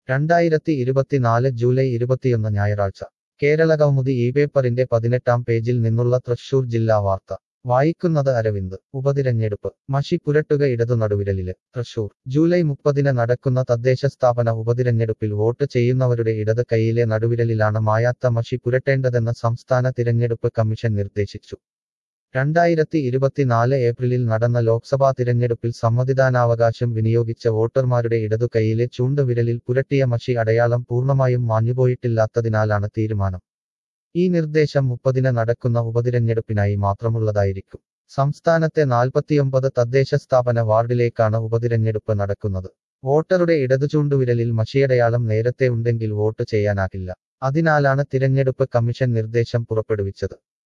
രണ്ടായിരത്തി ഇരുപത്തിനാല് ജൂലൈ ഇരുപത്തിയൊന്ന് ഞായറാഴ്ച കേരള കൗമുദി ഈ പേപ്പറിന്റെ പതിനെട്ടാം പേജിൽ നിന്നുള്ള തൃശൂർ ജില്ലാ വാർത്ത വായിക്കുന്നത് അരവിന്ദ് ഉപതിരഞ്ഞെടുപ്പ് മഷി പുരട്ടുക ഇടതു നടുവിരലില് തൃശൂർ ജൂലൈ മുപ്പതിന് നടക്കുന്ന തദ്ദേശ സ്ഥാപന ഉപതിരഞ്ഞെടുപ്പിൽ വോട്ട് ചെയ്യുന്നവരുടെ ഇടത് കൈയിലെ നടുവിരലിലാണ് മായാത്ത മഷി പുരട്ടേണ്ടതെന്ന് സംസ്ഥാന തിരഞ്ഞെടുപ്പ് കമ്മീഷൻ നിർദ്ദേശിച്ചു രണ്ടായിരത്തി ഇരുപത്തിനാല് ഏപ്രിലിൽ നടന്ന ലോക്സഭാ തിരഞ്ഞെടുപ്പിൽ സമ്മതിദാനാവകാശം വിനിയോഗിച്ച വോട്ടർമാരുടെ ഇടതു കൈയിലെ ചൂണ്ടുവിരലിൽ പുരട്ടിയ മഷി അടയാളം പൂർണ്ണമായും മാഞ്ഞുപോയിട്ടില്ലാത്തതിനാലാണ് തീരുമാനം ഈ നിർദ്ദേശം മുപ്പതിന് നടക്കുന്ന ഉപതിരഞ്ഞെടുപ്പിനായി മാത്രമുള്ളതായിരിക്കും സംസ്ഥാനത്തെ നാൽപ്പത്തിയൊമ്പത് തദ്ദേശ സ്ഥാപന വാർഡിലേക്കാണ് ഉപതിരഞ്ഞെടുപ്പ് നടക്കുന്നത് വോട്ടറുടെ ഇടതു ചൂണ്ടുവിരലിൽ മഷിയടയാളം നേരത്തെ ഉണ്ടെങ്കിൽ വോട്ട് ചെയ്യാനാകില്ല അതിനാലാണ് തിരഞ്ഞെടുപ്പ് കമ്മീഷൻ നിർദ്ദേശം പുറപ്പെടുവിച്ചത്